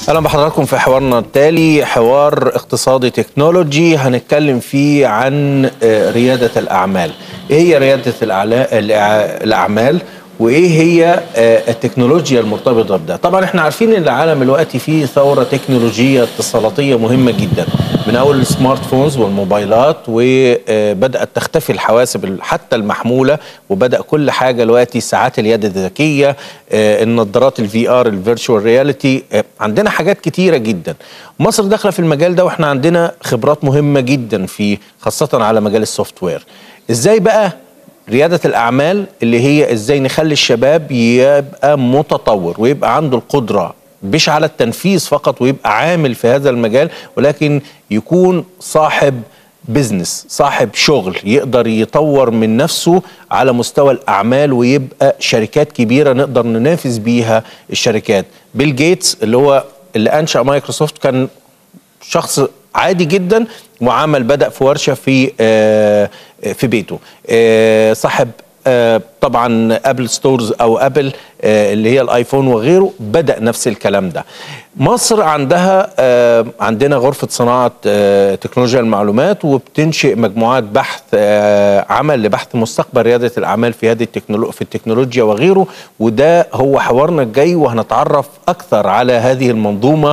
اهلا بحضراتكم في حوارنا التالي حوار اقتصادي تكنولوجي هنتكلم فيه عن آه، رياده الاعمال ايه هي رياده الأعلا- الأع- الاعمال وايه هي آه، التكنولوجيا المرتبطه بده طبعا احنا عارفين ان العالم دلوقتي فيه ثوره تكنولوجيه اتصالاتيه مهمه جدا من اول السمارت فونز والموبايلات وبدات تختفي الحواسب ال- حتى المحموله وبدا كل حاجه دلوقتي ساعات اليد الذكيه آه، النظارات الفي ار الفيرتشوال رياليتي عندنا حاجات كتيره جدا مصر داخله في المجال ده واحنا عندنا خبرات مهمه جدا فيه خاصه على مجال السوفت وير ازاي بقى ريادة الأعمال اللي هي إزاي نخلي الشباب يبقى متطور ويبقى عنده القدرة مش على التنفيذ فقط ويبقى عامل في هذا المجال ولكن يكون صاحب بزنس صاحب شغل يقدر يطور من نفسه على مستوى الأعمال ويبقى شركات كبيرة نقدر ننافس بيها الشركات بيل جيتس اللي هو اللي أنشأ مايكروسوفت كان شخص عادي جدا وعمل بدا في ورشه في آه، في بيته آه، صاحب آه، طبعا ابل ستورز او ابل آه، اللي هي الايفون وغيره بدا نفس الكلام ده مصر عندها آه، عندنا غرفه صناعه آه، تكنولوجيا المعلومات وبتنشئ مجموعات بحث آه، عمل لبحث مستقبل رياده الاعمال في هذه التكنولو في التكنولوجيا وغيره وده هو حوارنا الجاي وهنتعرف اكثر على هذه المنظومه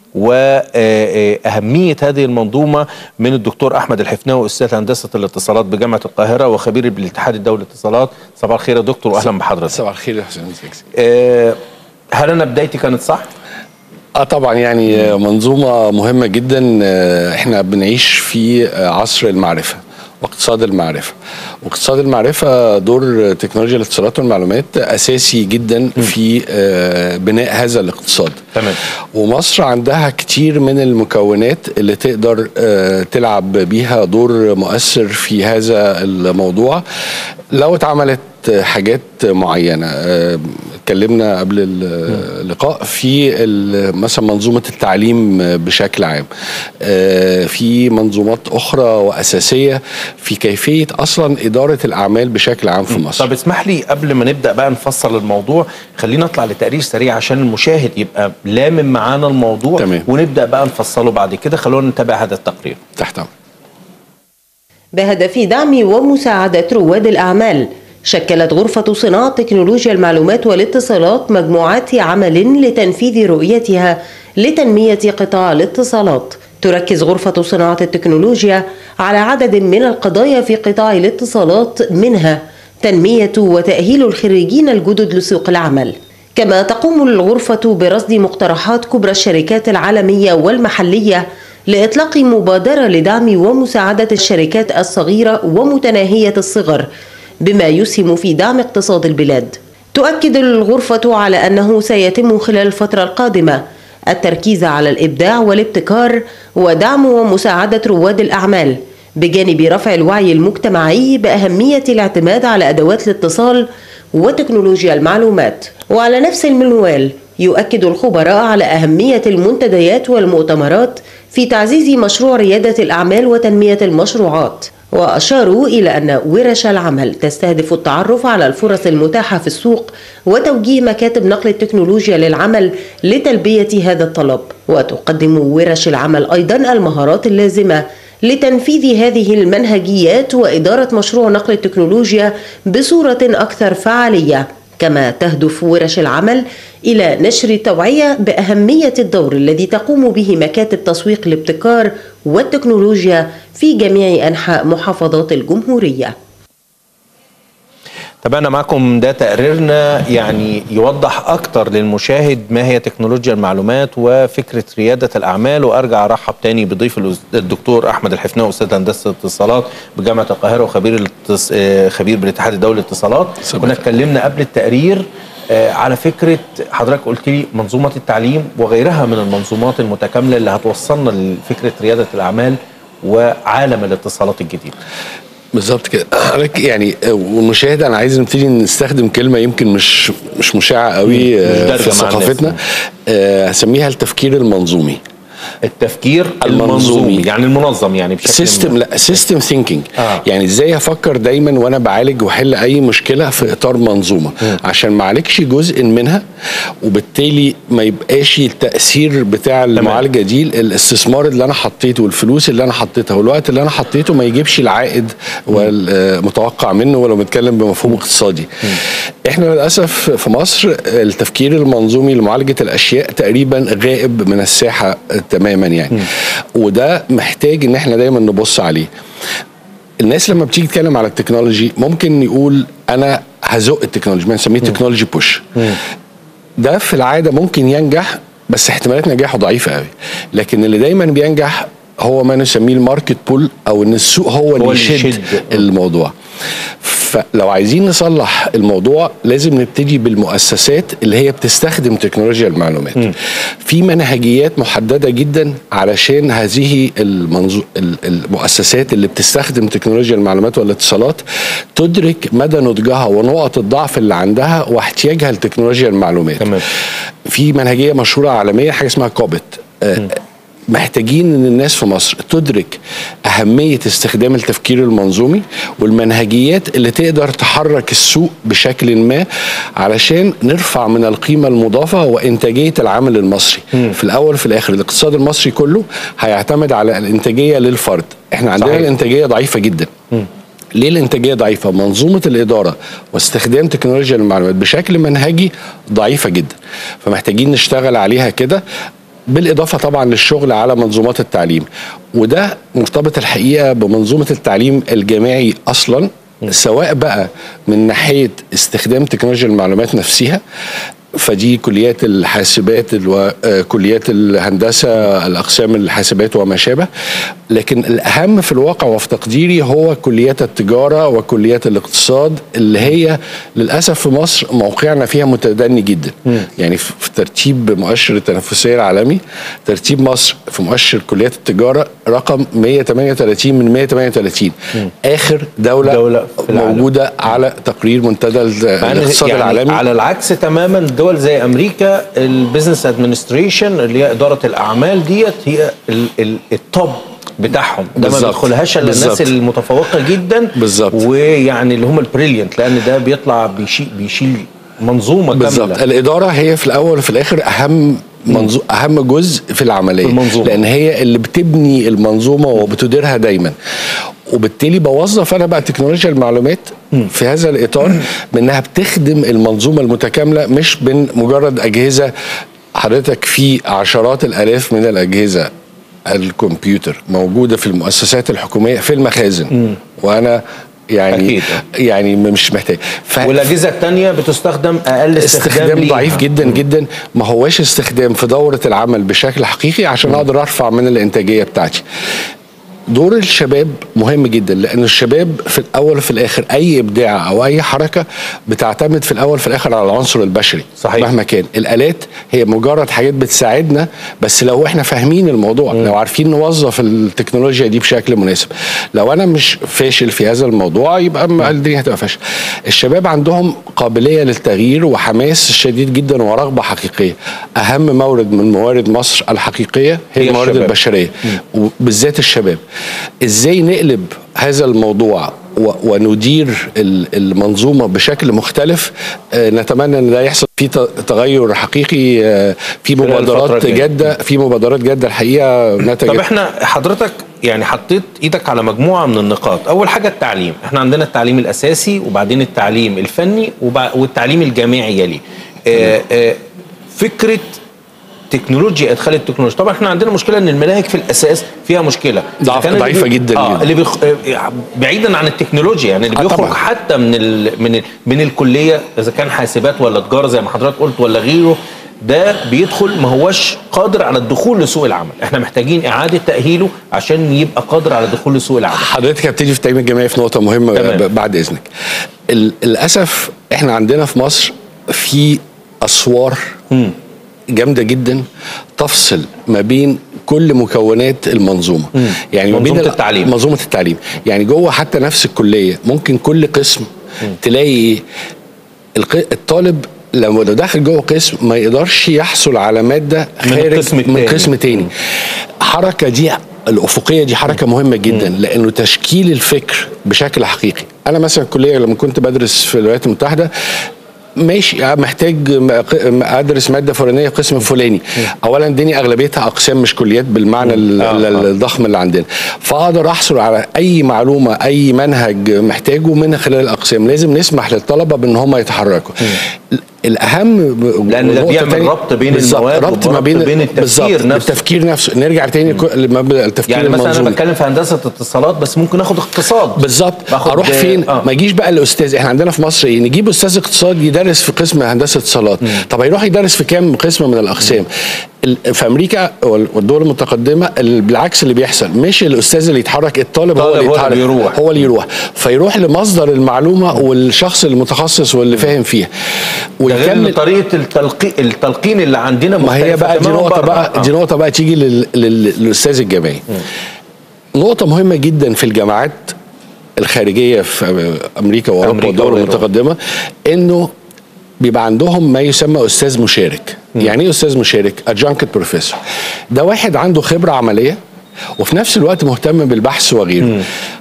واهميه هذه المنظومه من الدكتور احمد الحفناوي استاذ هندسه الاتصالات بجامعه القاهره وخبير بالاتحاد الدولي للاتصالات صباح الخير يا دكتور واهلا بحضرتك صباح الخير يا حسين زكي. آه، هل انا بدايتي كانت صح؟ اه طبعا يعني آه، منظومه مهمه جدا آه، احنا بنعيش في آه، عصر المعرفه واقتصاد المعرفه واقتصاد المعرفه دور تكنولوجيا الاتصالات والمعلومات اساسي جدا في آه، بناء هذا الاقتصاد تمام. ومصر عندها كتير من المكونات اللي تقدر آه، تلعب بيها دور مؤثر في هذا الموضوع لو اتعملت حاجات معينه آه، اتكلمنا قبل اللقاء في ال- مثلا منظومه التعليم بشكل عام آه، في منظومات اخرى واساسيه في كيفيه اصلا اداره الاعمال بشكل عام في مصر طب اسمح لي قبل ما نبدا بقى نفصل الموضوع خلينا نطلع لتقرير سريع عشان المشاهد يبقى لامم معانا الموضوع تمام. ونبدا بقى نفصله بعد كده خلونا نتابع هذا التقرير تحت أمر. بهدف دعم ومساعدة رواد الأعمال شكلت غرفة صناعة تكنولوجيا المعلومات والاتصالات مجموعات عمل لتنفيذ رؤيتها لتنمية قطاع الاتصالات تركز غرفة صناعة التكنولوجيا على عدد من القضايا في قطاع الاتصالات منها تنمية وتأهيل الخريجين الجدد لسوق العمل كما تقوم الغرفة برصد مقترحات كبرى الشركات العالمية والمحلية لإطلاق مبادرة لدعم ومساعدة الشركات الصغيرة ومتناهية الصغر بما يسهم في دعم اقتصاد البلاد. تؤكد الغرفة على أنه سيتم خلال الفترة القادمة التركيز على الإبداع والابتكار ودعم ومساعدة رواد الأعمال بجانب رفع الوعي المجتمعي بأهمية الاعتماد على أدوات الاتصال وتكنولوجيا المعلومات وعلى نفس المنوال يؤكد الخبراء على أهمية المنتديات والمؤتمرات في تعزيز مشروع ريادة الأعمال وتنمية المشروعات وأشاروا إلى أن ورش العمل تستهدف التعرف على الفرص المتاحة في السوق وتوجيه مكاتب نقل التكنولوجيا للعمل لتلبية هذا الطلب وتقدم ورش العمل أيضا المهارات اللازمة لتنفيذ هذه المنهجيات وإدارة مشروع نقل التكنولوجيا بصورة أكثر فعالية كما تهدف ورش العمل إلى نشر التوعية بأهمية الدور الذي تقوم به مكاتب تسويق الابتكار والتكنولوجيا في جميع أنحاء محافظات الجمهورية تابعنا معكم ده تقريرنا يعني يوضح اكتر للمشاهد ما هي تكنولوجيا المعلومات وفكره رياده الاعمال وارجع ارحب تاني بضيف الأس- الدكتور احمد الحفناوي استاذ هندسه الاتصالات بجامعه القاهره وخبير الاتص... آه، خبير بالاتحاد الدولي للاتصالات سبق. كنا اتكلمنا قبل التقرير آه، على فكره حضرتك قلت لي منظومه التعليم وغيرها من المنظومات المتكامله اللي هتوصلنا لفكره رياده الاعمال وعالم الاتصالات الجديد بالظبط كده حضرتك يعني آه، والمشاهد انا عايز نبتدي نستخدم كلمه يمكن مش مش مشاعه قوي مش آه، دارجة في مع الناس. ثقافتنا آه، هسميها التفكير المنظومي التفكير المنظومي. المنظومي يعني المنظم يعني بشكل سيستم ما. لا سيستم ثينكينج آه. يعني ازاي افكر دايما وانا بعالج واحل اي مشكله في اطار منظومه عشان ما اعالجش جزء منها وبالتالي ما يبقاش التاثير بتاع المعالجه دي الاستثمار اللي انا حطيته والفلوس اللي انا حطيتها والوقت اللي انا حطيته ما يجيبش العائد والمتوقع منه ولو بنتكلم بمفهوم اقتصادي احنا للاسف في مصر التفكير المنظومي لمعالجه الاشياء تقريبا غائب من الساحه تماما يعني وده محتاج ان احنا دايما نبص عليه الناس لما بتيجي تتكلم على التكنولوجي ممكن يقول انا هزق التكنولوجي بنسميه تكنولوجي بوش ده في العاده ممكن ينجح بس احتمالات نجاحه ضعيفه قوي لكن اللي دايما بينجح هو ما نسميه الماركت بول او ان السوق هو اللي اللي يشد يشد. الموضوع فلو عايزين نصلح الموضوع لازم نبتدي بالمؤسسات اللي هي بتستخدم تكنولوجيا المعلومات في منهجيات محدده جدا علشان هذه المنظو... ال- المؤسسات اللي بتستخدم تكنولوجيا المعلومات والاتصالات تدرك مدى نضجها ونقط الضعف اللي عندها واحتياجها لتكنولوجيا المعلومات تمام. في منهجيه مشهوره عالميه حاجه اسمها كوبت آه، محتاجين ان الناس في مصر تدرك اهميه استخدام التفكير المنظومي والمنهجيات اللي تقدر تحرك السوق بشكل ما علشان نرفع من القيمه المضافه وانتاجيه العامل المصري في الاول وفي الاخر الاقتصاد المصري كله هيعتمد على الانتاجيه للفرد احنا عندنا صحيح. الانتاجيه ضعيفه جدا ليه الانتاجيه ضعيفه؟ منظومه الاداره واستخدام تكنولوجيا المعلومات بشكل منهجي ضعيفه جدا فمحتاجين نشتغل عليها كده بالاضافه طبعا للشغل على منظومات التعليم وده مرتبط الحقيقه بمنظومه التعليم الجامعي اصلا سواء بقى من ناحيه استخدام تكنولوجيا المعلومات نفسها فدي كليات الحاسبات وكليات الهندسه الاقسام الحاسبات وما شابه لكن الاهم في الواقع وفي تقديري هو كليات التجاره وكليات الاقتصاد اللي هي للاسف في مصر موقعنا فيها متدني جدا يعني في في ترتيب مؤشر التنافسيه العالمي ترتيب مصر في مؤشر كليات التجاره رقم 138 من 138 اخر دوله, دولة في العالم. موجوده على تقرير منتدى مع إن الاقتصاد يعني العالمي على العكس تماما دول زي امريكا البيزنس ادمنستريشن اللي هي اداره الاعمال ديت هي ال- ال- التوب بتاعهم ده ما بالظبط. بيدخلهاش الا الناس بالظبط. المتفوقه جدا بالظبط. ويعني اللي هم البريليانت لان ده بيطلع بيشيل بيشيل منظومه بالظبط كامله الاداره هي في الاول وفي الاخر اهم منظو... اهم جزء في العمليه في المنظومة. لان هي اللي بتبني المنظومه وبتديرها دايما وبالتالي بوظف انا بقى تكنولوجيا المعلومات في هذا الاطار بانها بتخدم المنظومه المتكامله مش من مجرد اجهزه حضرتك في عشرات الالاف من الاجهزه الكمبيوتر موجوده في المؤسسات الحكوميه في المخازن وانا يعني أكيد. يعني مش محتاج ف... والاجهزه الثانيه بتستخدم اقل استخدام, استخدام ليها. ضعيف جدا جدا ما هواش استخدام في دورة العمل بشكل حقيقي عشان اقدر ارفع من الانتاجية بتاعتي دور الشباب مهم جدا لان الشباب في الاول وفي الاخر اي ابداع او اي حركه بتعتمد في الاول وفي الاخر على العنصر البشري صحيح. مهما كان الالات هي مجرد حاجات بتساعدنا بس لو احنا فاهمين الموضوع م. لو عارفين نوظف التكنولوجيا دي بشكل مناسب لو انا مش فاشل في هذا الموضوع يبقى م- الدنيا هتبقى فاشله الشباب عندهم قابليه للتغيير وحماس شديد جدا ورغبه حقيقيه اهم مورد من موارد مصر الحقيقيه هي, هي الموارد الشباب. البشريه وبالذات الشباب ازاي نقلب هذا الموضوع و- وندير ال- المنظومه بشكل مختلف آه، نتمنى ان ده يحصل فيه ت- تغير حقيقي آه، في خلال الفترة مبادرات الجاية. جاده في مبادرات جاده الحقيقه طب نتجت احنا حضرتك يعني حطيت ايدك على مجموعه من النقاط اول حاجه التعليم احنا عندنا التعليم الاساسي وبعدين التعليم الفني وبع- والتعليم الجامعي يلي آه، آه، فكره تكنولوجيا ادخال التكنولوجيا طبعا احنا عندنا مشكله ان المناهج في الاساس فيها مشكله ضعف- كان اللي ضعيفة بي- جداً اه جداً. اللي بيخ... آه، بعيدا عن التكنولوجيا يعني اللي آه، بيخرج طبعاً. حتى من ال... من ال... من الكليه اذا كان حاسبات ولا تجاره زي ما حضرتك قلت ولا غيره ده بيدخل ما هوش قادر على الدخول لسوق العمل احنا محتاجين اعاده تاهيله عشان يبقى قادر على الدخول لسوق العمل حضرتك هبتدي في التعليم الجامعي في نقطه مهمه تمام. ب- بعد اذنك ال- للاسف احنا عندنا في مصر في اسوار جامده جدا تفصل ما بين كل مكونات المنظومه يعني ما بين منظومة ال- التعليم. منظومه التعليم يعني جوه حتى نفس الكليه ممكن كل قسم تلاقي الق- الطالب لو لو داخل جوه قسم ما يقدرش يحصل على ماده من خارج القسم من التاني. قسم تاني حركه دي الافقيه دي حركه مهمه جدا لانه تشكيل الفكر بشكل حقيقي انا مثلا الكليه لما كنت بدرس في الولايات المتحده ماشي محتاج م- ق- ادرس ماده فلانيه في قسم فلاني اولا الدنيا اغلبيتها اقسام مش كليات بالمعنى ال- آه، ال- آه. الضخم اللي عندنا فاقدر احصل على اي معلومه اي منهج محتاجه من خلال الاقسام لازم نسمح للطلبه بان هم يتحركوا الاهم ب- لأن ده نقطة بيعمل تانية- ربط بين بالظبط، المواد ربط ما وربط بين بين التفكير بالظبط، نفسه. التفكير نفسه نرجع تاني كو- لمبدا التفكير يعني مثلا انا المنظومي بتكلم في هندسه اتصالات بس ممكن اخد اقتصاد بالظبط باخد- اروح فين آه. ما يجيش بقى الاستاذ احنا عندنا في مصر ايه نجيب استاذ اقتصاد يدرس في قسم هندسه اتصالات طب هيروح يدرس في كام قسم من الاقسام ال- في امريكا وال- والدول المتقدمه ال- بالعكس اللي بيحصل مش الاستاذ اللي يتحرك الطالب هو الطالب اللي هو يتحرك اللي بيروح. هو اللي يروح فيروح لمصدر المعلومه والشخص المتخصص واللي فاهم فيها ده غير إن طريقه التلقي التلقين اللي عندنا ما هي مختلفة بقى دي تماماً نقطة بره. بقى آه. دي نقطة بقى تيجي لل- لل- للأستاذ الجامعي. نقطة مهمة جدا في الجامعات الخارجية في أمريكا وأوروبا أمريكا والدول وغيره. المتقدمة إنه بيبقى عندهم ما يسمى أستاذ مشارك. يعني إيه أستاذ مشارك؟ أدجانكت بروفيسور. ده واحد عنده خبرة عملية وفي نفس الوقت مهتم بالبحث وغيره.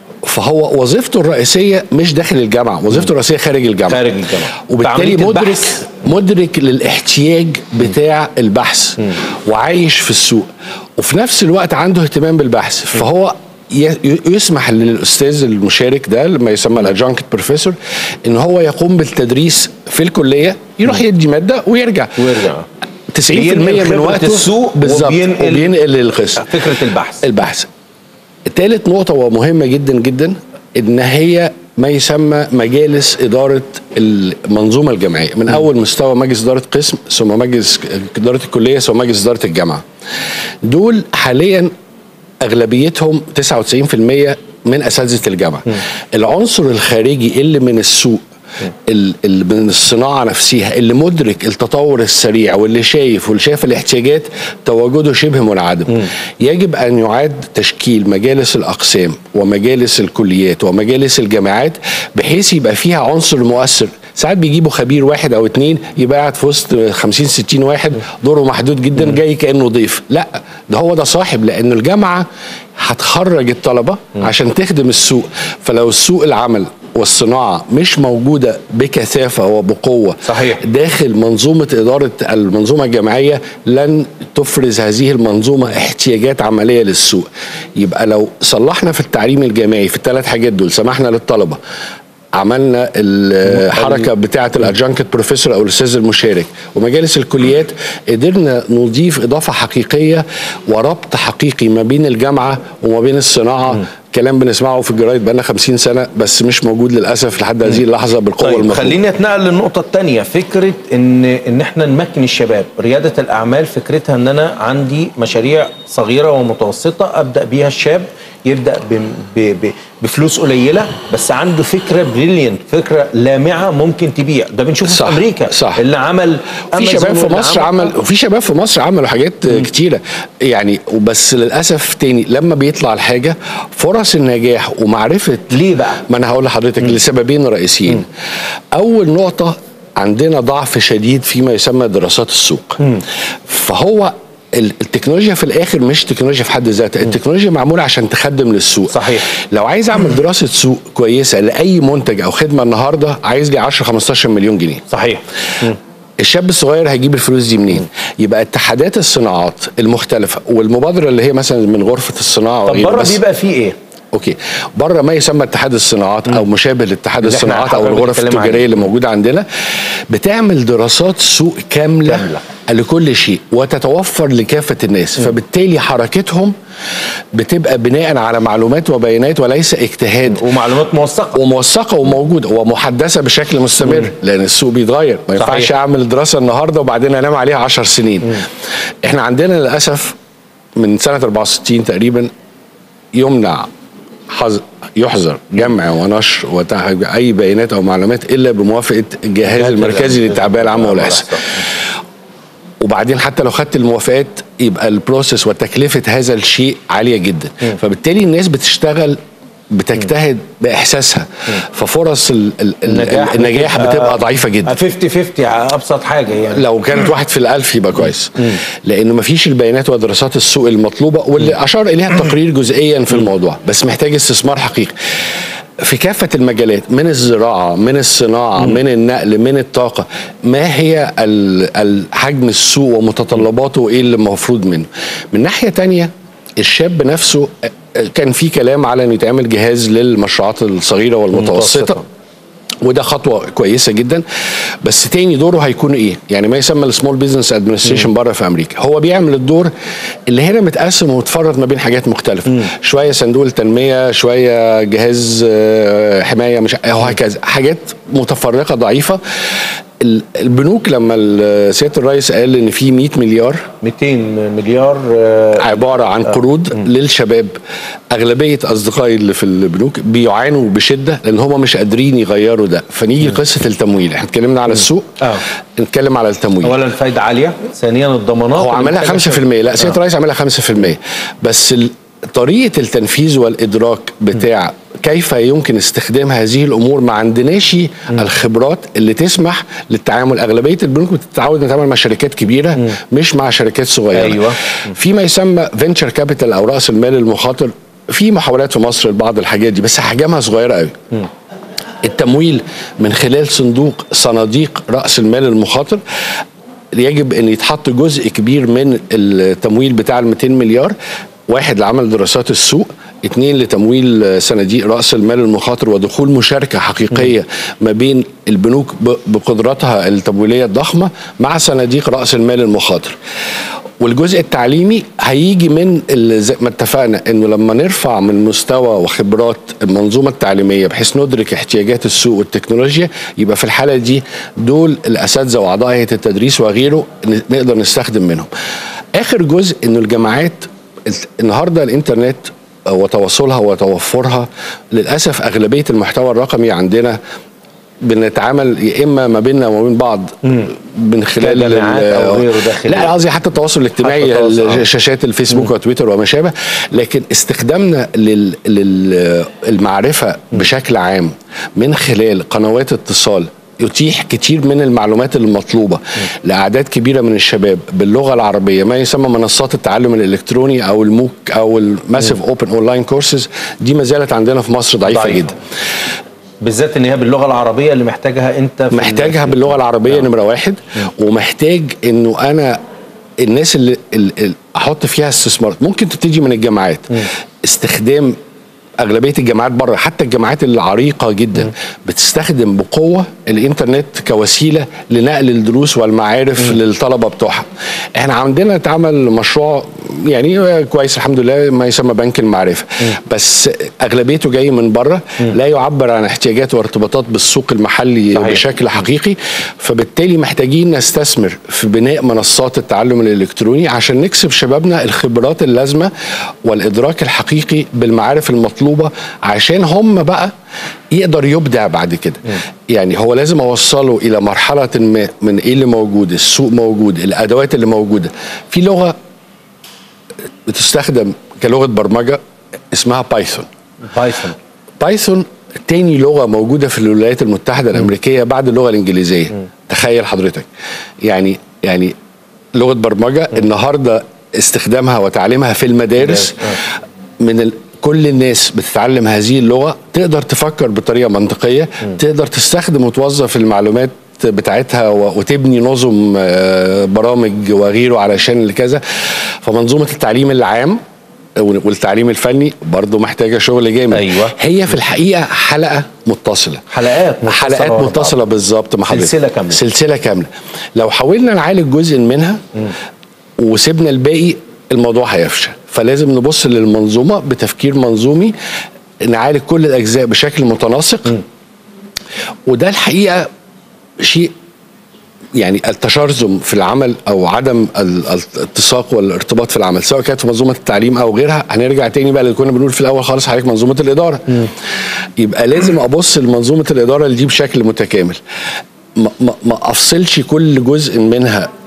فهو وظيفته الرئيسية مش داخل الجامعة، وظيفته الرئيسية خارج الجامعة. خارج الجامعة. وبالتالي بعملية مدرك البحث. مدرك للاحتياج بتاع البحث وعايش في السوق وفي نفس الوقت عنده اهتمام بالبحث فهو ي- يسمح للاستاذ المشارك ده لما يسمى الادجانكت بروفيسور ان هو يقوم بالتدريس في الكليه يروح يدي ماده ويرجع ويرجع 90% بينقل من خبرة وقته السوق بالظبط وبينقل- وبينقل للقسم فكره البحث البحث تالت نقطة ومهمة جدا جدا إن هي ما يسمى مجالس إدارة المنظومة الجامعية من أول مستوى مجلس إدارة قسم ثم مجلس إدارة الكلية ثم مجلس إدارة الجامعة دول حاليا أغلبيتهم 99% من أساتذة الجامعة العنصر الخارجي اللي من السوق ال- ال- من الصناعه نفسها اللي مدرك التطور السريع واللي شايف واللي شايف الاحتياجات تواجده شبه منعدم يجب ان يعاد تشكيل مجالس الاقسام ومجالس الكليات ومجالس الجامعات بحيث يبقى فيها عنصر مؤثر ساعات بيجيبوا خبير واحد او اتنين يبقى قاعد في وسط 50 60 واحد دوره محدود جدا جاي كانه ضيف لا ده هو ده صاحب لان الجامعه هتخرج الطلبه عشان تخدم السوق فلو السوق العمل والصناعه مش موجوده بكثافه وبقوه صحيح. داخل منظومه اداره المنظومه الجامعيه لن تفرز هذه المنظومه احتياجات عمليه للسوق يبقى لو صلحنا في التعليم الجامعي في الثلاث حاجات دول سمحنا للطلبه عملنا الحركه بتاعه الادجانكت بروفيسور او الاستاذ المشارك ومجالس الكليات قدرنا نضيف اضافه حقيقيه وربط حقيقي ما بين الجامعه وما بين الصناعه كلام بنسمعه في الجرايد بقالنا 50 سنه بس مش موجود للاسف لحد هذه اللحظه بالقوه طيب المطلوبه خليني اتنقل للنقطة الثانية فكرة ان ان احنا نمكن الشباب، ريادة الاعمال فكرتها ان انا عندي مشاريع صغيرة ومتوسطة ابدا بيها الشاب يبدا ب ب ب بفلوس قليلة بس عنده فكرة بريليانت، فكرة لامعة ممكن تبيع، ده بنشوفه صح، في امريكا صح. اللي عمل في أمازون شباب في واللي مصر عمل وفي شباب في مصر عملوا حاجات كتيره يعني وبس للاسف تاني لما بيطلع الحاجه فرص النجاح ومعرفه ليه بقى؟ ما انا هقول لحضرتك لسببين رئيسيين اول نقطه عندنا ضعف شديد فيما يسمى دراسات السوق فهو ال- التكنولوجيا في الاخر مش تكنولوجيا في حد ذاتها التكنولوجيا معموله عشان تخدم للسوق صحيح. لو عايز اعمل دراسه سوق كويسه لاي منتج او خدمه النهارده عايز لي 10 15 مليون جنيه صحيح الشاب الصغير هيجيب الفلوس دي منين؟ يبقى اتحادات الصناعات المختلفه والمبادره اللي هي مثلا من غرفه الصناعه طب وغيره بره بس بيبقى فيه ايه؟ اوكي بره ما يسمى اتحاد الصناعات او مشابه لاتحاد اللي احنا الصناعات او حضرتك الغرف بتتكلم التجاريه عليه. اللي موجوده عندنا بتعمل دراسات سوق كامله, كاملة. لكل شيء وتتوفر لكافه الناس فبالتالي حركتهم بتبقى بناء على معلومات وبيانات وليس اجتهاد ومعلومات موثقة وموثقه وموجوده ومحدثه بشكل مستمر لان السوق بيتغير ما صحيح. ينفعش اعمل دراسه النهارده وبعدين انام عليها 10 سنين احنا عندنا للاسف من سنه 64 تقريبا يمنع حظ يحظر جمع ونشر وتع... اي بيانات او معلومات الا بموافقه الجهاز المركزي للتعبئه العامه والاحصاء وبعدين حتى لو خدت الموافقات يبقى البروسيس وتكلفه هذا الشيء عاليه جدا فبالتالي الناس بتشتغل بتجتهد باحساسها ففرص ال- ال- ال- النجاح بتبقى ضعيفه جدا 50 50 ابسط حاجه يعني لو كانت واحد في الألف يبقى كويس لأنه مفيش البيانات ودراسات السوق المطلوبة واللي أشار إليها التقرير جزئيا في الموضوع بس محتاج استثمار حقيقي في كافة المجالات من الزراعة من الصناعة من النقل من الطاقة ما هي ال- ال- حجم السوق ومتطلباته وإيه اللي المفروض منه من ناحية تانية الشاب نفسه كان في كلام على انه يتعمل جهاز للمشروعات الصغيره والمتوسطه المتوسطة. وده خطوه كويسه جدا بس تاني دوره هيكون ايه يعني ما يسمى السمول بزنس ادمنستريشن بره في امريكا هو بيعمل الدور اللي هنا متقسم ومتفرد ما بين حاجات مختلفه شويه صندوق التنميه شويه جهاز آه، حمايه مش وهكذا حاجات متفرقه ضعيفه ال- البنوك لما ال- سياده الرئيس قال ان في 100 مليار 200 مليار آه، عباره عن قروض للشباب اغلبيه اصدقائي اللي في البنوك بيعانوا بشده لان هم مش قادرين يغيروا ده فنيجي قصه التمويل احنا اتكلمنا على السوق آه. نتكلم على التمويل اولا الفايده عاليه ثانيا الضمانات هو عملها اللي 5% محتاجة لا سياده آه. الرئيس عملها 5% بس ال- طريقه التنفيذ والادراك بتاع كيف يمكن استخدام هذه الامور ما عندناش الخبرات اللي تسمح للتعامل اغلبيه البنوك بتتعود نتعامل مع شركات كبيره مش مع شركات صغيره أيوة. فيما يسمى فينشر كابيتال او راس المال المخاطر في محاولات في مصر لبعض الحاجات دي بس حجمها صغيره قوي التمويل من خلال صندوق صناديق راس المال المخاطر يجب ان يتحط جزء كبير من التمويل بتاع ال 200 مليار واحد لعمل دراسات السوق اثنين لتمويل صناديق راس المال المخاطر ودخول مشاركه حقيقيه ما بين البنوك ب- بقدراتها التمويليه الضخمه مع صناديق راس المال المخاطر والجزء التعليمي هيجي من ال- زي ما اتفقنا انه لما نرفع من مستوى وخبرات المنظومه التعليميه بحيث ندرك احتياجات السوق والتكنولوجيا يبقى في الحاله دي دول الاساتذه واعضاء هيئه التدريس وغيره ن- نقدر نستخدم منهم. اخر جزء انه الجامعات ال- النهارده الانترنت وتواصلها وتوفرها للاسف اغلبيه المحتوى الرقمي عندنا بنتعامل يا اما ما بيننا وما بين بعض من خلال كجامعات ال- أو غيره داخل لا قصدي حتى التواصل الاجتماعي حتى التواصل، آه. شاشات الفيسبوك وتويتر وما شابه لكن استخدامنا لل- للمعرفه بشكل عام من خلال قنوات اتصال يتيح كتير من المعلومات المطلوبة لأعداد كبيرة من الشباب باللغة العربية ما يسمى منصات التعلم الإلكتروني أو الموك أو الماسيف أوبن أونلاين كورسز دي ما زالت عندنا في مصر ضعيفة ضعيفة. جدا بالذات ان هي باللغه العربيه اللي محتاجها انت في محتاجها باللغه العربيه نمره واحد ومحتاج انه انا الناس اللي, اللي احط فيها استثمارات ممكن تبتدي من الجامعات استخدام اغلبيه الجامعات بره حتى الجامعات العريقه جدا بتستخدم بقوه الانترنت كوسيله لنقل الدروس والمعارف للطلبه بتوعها احنا عندنا اتعمل مشروع يعني كويس الحمد لله ما يسمى بنك المعرفه بس اغلبيته جاي من بره لا يعبر عن احتياجات وارتباطات بالسوق المحلي صحيح. بشكل حقيقي فبالتالي محتاجين نستثمر في بناء منصات التعلم الالكتروني عشان نكسب شبابنا الخبرات اللازمه والادراك الحقيقي بالمعارف المطلوبه عشان هم بقى يقدر يبدع بعد كده يعني هو لازم اوصله الى مرحله ما من ايه اللي موجود السوق موجود الادوات اللي موجوده في لغه بتستخدم كلغه برمجه اسمها بايثون بايثون بايثون تاني لغه موجوده في الولايات المتحده الامريكيه بعد اللغه الانجليزيه تخيل حضرتك يعني يعني لغه برمجه النهارده استخدامها وتعليمها في المدارس من ال... كل الناس بتتعلم هذه اللغه تقدر تفكر بطريقه منطقيه تقدر تستخدم وتوظف المعلومات بتاعتها و- وتبني نظم آه، برامج وغيره علشان كذا فمنظومه التعليم العام والتعليم الفني برضه محتاجه شغل جامد أيوة. هي في الحقيقه حلقه متصله حلقات متصلة حلقات ورا بعض. متصله بالظبط مع حضرتك. سلسلة كاملة. سلسله كامله لو حاولنا نعالج جزء منها وسيبنا الباقي الموضوع هيفشل فلازم نبص للمنظومه بتفكير منظومي نعالج كل الاجزاء بشكل متناسق وده الحقيقه شيء يعني التشرذم في العمل او عدم ال- الاتساق والارتباط في العمل سواء كانت في منظومه التعليم او غيرها هنرجع تاني بقى اللي كنا بنقول في الاول خالص حضرتك منظومه الاداره يبقى لازم ابص لمنظومه الاداره اللي دي بشكل متكامل ما, ما, ما افصلش كل جزء منها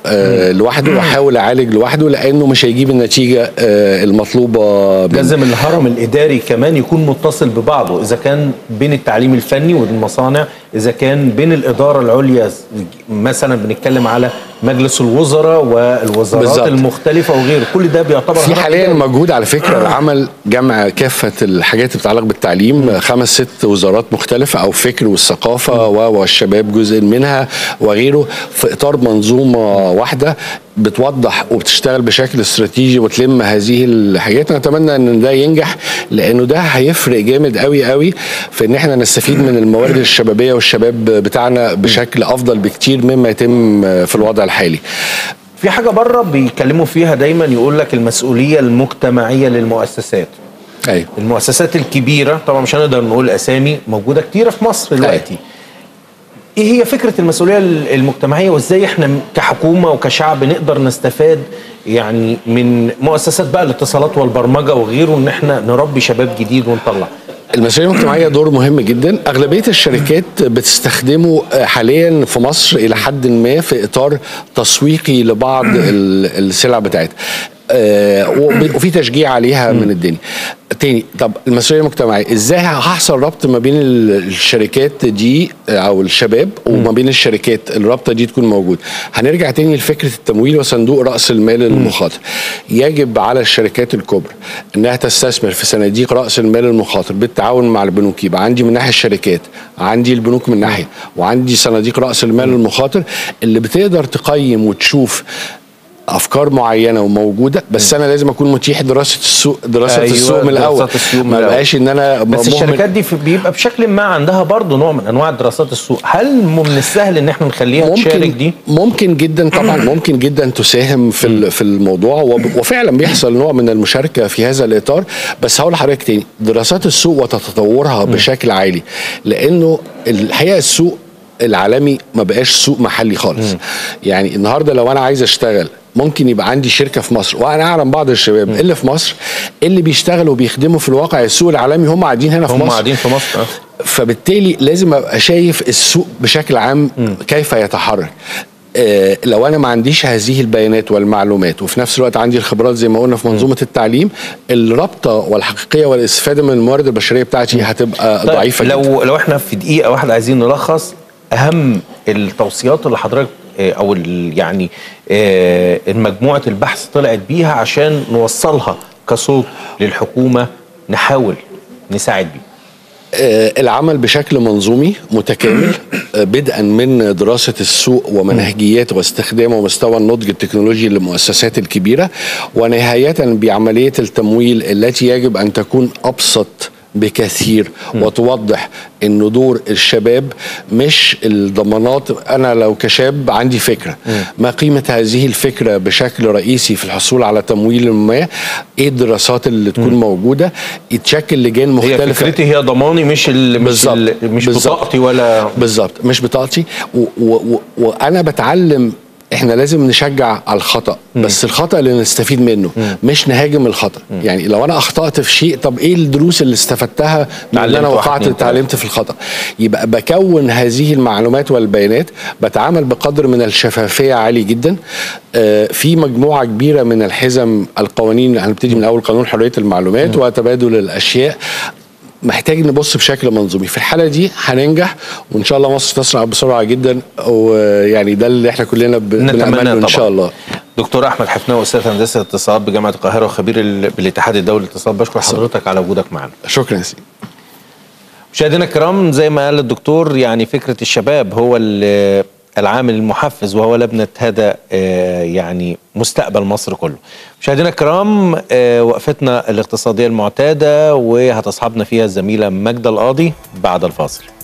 آه لوحده واحاول اعالج لوحده لانه مش هيجيب النتيجه آه المطلوبه منه. لازم الهرم الاداري كمان يكون متصل ببعضه اذا كان بين التعليم الفني والمصانع اذا كان بين الاداره العليا مثلا بنتكلم على مجلس الوزراء والوزارات بالظبط. المختلفه وغيره كل ده بيعتبر في هرم حاليا إداري. مجهود على فكره العمل جمع كافه الحاجات اللي بتتعلق بالتعليم خمس ست وزارات مختلفه او فكر والثقافه و- والشباب جزء منها وغيره في اطار منظومه واحده بتوضح وبتشتغل بشكل استراتيجي وتلم هذه الحاجات نتمنى ان ده ينجح لانه ده هيفرق جامد قوي قوي في ان احنا نستفيد من الموارد الشبابيه والشباب بتاعنا بشكل افضل بكتير مما يتم في الوضع الحالي في حاجه بره بيتكلموا فيها دايما يقول لك المسؤوليه المجتمعيه للمؤسسات ايوه المؤسسات الكبيره طبعا مش هنقدر نقول اسامي موجوده كتيره في مصر دلوقتي ايه هي فكره المسؤوليه المجتمعيه وازاي احنا كحكومه وكشعب نقدر نستفاد يعني من مؤسسات بقى الاتصالات والبرمجه وغيره ان احنا نربي شباب جديد ونطلع المسؤوليه المجتمعيه دور مهم جدا اغلبيه الشركات بتستخدمه حاليا في مصر الى حد ما في اطار تسويقي لبعض ال- السلع بتاعتها آه، وب- وفي تشجيع عليها من الدنيا تاني طب المسؤوليه المجتمعيه ازاي هحصل ربط ما بين ال- الشركات دي آه، او الشباب وما بين الشركات الرابطه دي تكون موجود هنرجع تاني لفكره التمويل وصندوق راس المال المخاطر يجب على الشركات الكبرى انها تستثمر في صناديق راس المال المخاطر بالتعاون مع البنوك يبقى عندي من ناحيه الشركات عندي البنوك من ناحيه وعندي صناديق راس المال المخاطر اللي بتقدر تقيم وتشوف افكار معينه وموجوده بس انا لازم اكون متيح دراسه السوق دراسه أيوة، أيوة السوق من الاول دراسات السوق من ما الأول. بقاش ان انا بس مهمل- الشركات دي في- بيبقى بشكل ما عندها برضه نوع من انواع دراسات السوق هل من السهل ان احنا نخليها تشارك ممكن دي ممكن جدا طبعا ممكن جدا تساهم في ال- في الموضوع وب- وفعلا بيحصل نوع من المشاركه في هذا الاطار بس هقول لحضرتك تاني دراسات السوق وتطورها بشكل عالي لانه الحقيقه السوق العالمي ما بقاش سوق محلي خالص يعني النهارده لو انا عايز اشتغل ممكن يبقى عندي شركه في مصر وانا اعلم بعض الشباب اللي في مصر اللي بيشتغلوا وبيخدموا في الواقع السوق العالمي هم قاعدين هنا في هم مصر قاعدين في مصر آه. فبالتالي لازم ابقى شايف السوق بشكل عام كيف يتحرك آه، لو انا ما عنديش هذه البيانات والمعلومات وفي نفس الوقت عندي الخبرات زي ما قلنا في منظومه التعليم الرابطه والحقيقيه والاستفاده من الموارد البشريه بتاعتي هتبقى طيب ضعيفه لو جدا لو احنا في دقيقه واحده عايزين نلخص اهم التوصيات اللي حضرتك آه، او ال- يعني آه، مجموعه البحث طلعت بيها عشان نوصلها كصوت للحكومه نحاول نساعد بيه آه، العمل بشكل منظومي متكامل آه، بدءا من دراسة السوق ومنهجيات واستخدامه ومستوى النضج التكنولوجي للمؤسسات الكبيرة ونهاية بعملية التمويل التي يجب أن تكون أبسط بكثير وتوضح ان دور الشباب مش الضمانات انا لو كشاب عندي فكره ما قيمه هذه الفكره بشكل رئيسي في الحصول على تمويل ما ايه الدراسات اللي تكون موجوده يتشكل لجان هي مختلفه فكرتي هي ضماني مش ال مش بالظبط. ال مش بالظبط. بطاقتي ولا بالظبط مش بطاقتي و- و- و- وانا بتعلم احنا لازم نشجع على الخطا بس الخطا اللي نستفيد منه مش نهاجم الخطا يعني لو انا اخطات في شيء طب ايه الدروس اللي استفدتها من ان اتعلمت انا واحد، وقعت اتنين، اتعلمت في الخطا يبقى بكون هذه المعلومات والبيانات بتعامل بقدر من الشفافيه عالي جدا آه، في مجموعه كبيره من الحزم القوانين هنبتدي من اول قانون حريه المعلومات وتبادل الاشياء محتاج نبص بشكل منظومي في الحاله دي هننجح وان شاء الله مصر تسرع بسرعه جدا ويعني ده اللي احنا كلنا ب- نتمناه بنأمله ان طبعا. شاء الله دكتور احمد حفناوي استاذ هندسه الاتصالات بجامعه القاهره وخبير ال- بالاتحاد الدولي للاتصالات بشكر حضرتك على وجودك معنا شكرا يا سيدي مشاهدينا الكرام زي ما قال الدكتور يعني فكرة الشباب هو ال- العامل المحفز وهو لبنة هذا آه، يعني مستقبل مصر كله مشاهدينا الكرام آه، وقفتنا الاقتصادية المعتادة وهتصحبنا فيها الزميلة ماجدة القاضي بعد الفاصل